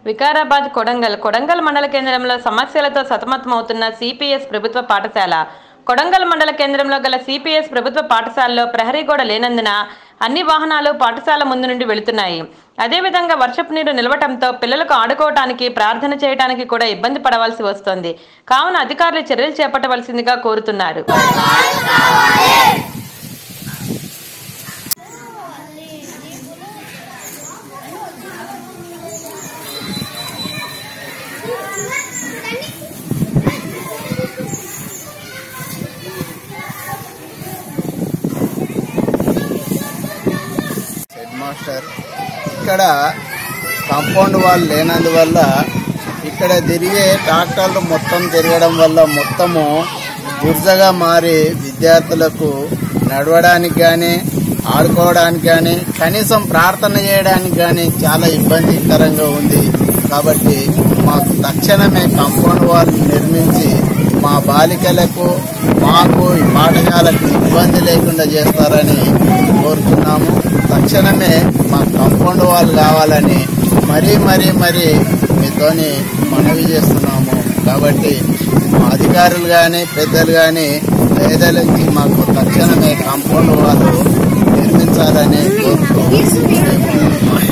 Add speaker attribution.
Speaker 1: వికారాబాద్ కొడంగల్ కొడంగల్ మండల కేంద్రంలో సమస్యలతో సతమతమవుతున్న సిపిఎస్ ప్రభుత్వ పాఠశాల కొడంగల్ మండల కేంద్రంలో గల సిపిఎస్ ప్రభుత్వ పాఠశాలలో ప్రహరీ గోడ లేనందున అన్ని వాహనాలు పాఠశాల ముందు నుండి వెళుతున్నాయి అదేవిధంగా వర్షపు నీరు నిలవటంతో పిల్లలకు ఆడుకోవటానికి ప్రార్థన చేయడానికి కూడా ఇబ్బంది పడవలసి వస్తోంది కావున అధికారులు చర్యలు చేపట్టవలసిందిగా కోరుతున్నారు
Speaker 2: హెడ్ మాస్టర్ ఇక్కడ కాంపౌండ్ వాల్ లేనందువల్ల ఇక్కడ తిరిగే ట్రాక్టర్లు మొత్తం తిరగడం వల్ల మొత్తము బురదగా మారి విద్యార్థులకు నడవడానికి కానీ ఆడుకోవడానికి కానీ కనీసం ప్రార్థన చేయడానికి కానీ చాలా ఇబ్బందికరంగా ఉంది కాబట్టి మాకు తక్షణమే కాంపౌండ్ వాల్ నిర్మించి మా బాలికలకు మాకు ఈ పాఠశాలకు ఇబ్బంది లేకుండా చేస్తారని కోరుతున్నాము తక్షణమే మా కాంపౌండ్ వాల్ కావాలని మరీ మరీ మరీ మీతోని మనవి చేస్తున్నాము కాబట్టి మా అధికారులు కానీ పెద్దలు కానీ పేదలకి మాకు తక్షణమే కాంపౌండ్ వాళ్ళు నిర్మించాలని కోరుతున్నాము